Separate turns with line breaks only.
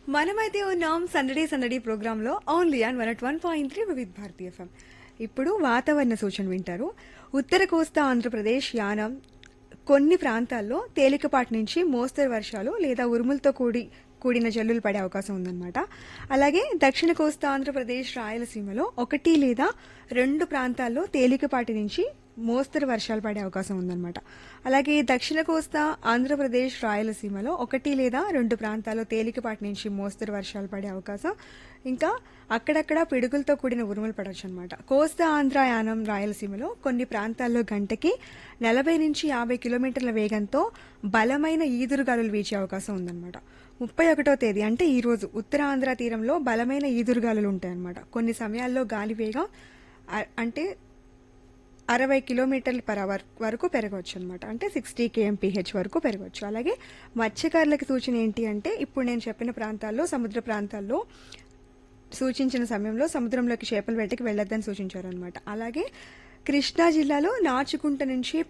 మనమైతే ఉన్నాం సందడి సందడి ప్రోగ్రాంలో only and one at one point three Vividh Bharati FM ఇప్పుడు వాతావరణ సూచన వింటారు ఉత్తర కోస్తా ఆంధ్రప్రదేశ్ యానం కొన్ని ప్రాంతాల్లో తేలికపాటి నుంచి మోస్తరు వర్షాలు లేదా ఉరుములతో కూడి కూడిన జల్లులు పడే అవకాశం ఉందన్నమాట అలాగే దక్షిణ కోస్తా ఆంధ్రప్రదేశ్ రాయలసీమలో ఒకటి లేదా రెండు ప్రాంతాల్లో తేలికపాటి నుంచి మోస్తరు వర్షాలు పడే అవకాశం ఉందన్నమాట అలాగే దక్షిణ కోస్తా ఆంధ్రప్రదేశ్ రాయలసీమలో ఒకటి లేదా రెండు ప్రాంతాల్లో తేలికపాటి నుంచి మోస్తరు వర్షాలు పడే అవకాశం ఇంకా అక్కడక్కడ పిడుగులతో కూడిన ఉరుములు పడవచ్చు అనమాట కోస్తా ఆంధ్ర యానం రాయలసీమలో కొన్ని ప్రాంతాల్లో గంటకి నలభై నుంచి యాభై కిలోమీటర్ల వేగంతో బలమైన ఈదురుగాలులు వీచే అవకాశం ఉందన్నమాట ముప్పై ఒకటో తేదీ అంటే ఈ రోజు ఉత్తరాంధ్ర తీరంలో బలమైన ఈదురుగాలులు ఉంటాయన్నమాట కొన్ని సమయాల్లో గాలి వేగం అ- అంటే అరవై కిలోమీటర్ల పర్ అవర్ వరకు పెరగవచ్చు అనమాట అంటే సిక్స్టీ కేఎంపీహెచ్ వరకు పెరగవచ్చు అలాగే మత్స్యకారులకి సూచన ఏంటి అంటే ఇప్పుడు నేను చెప్పిన ప్రాంతాల్లో సముద్ర ప్రాంతాల్లో సూచించిన సమయంలో సముద్రంలోకి చేపల వేటకి వెళ్ళొద్దని సూచించారనమాట అలాగే కృష్ణా జిల్లాలో నాచుకుంట నుంచి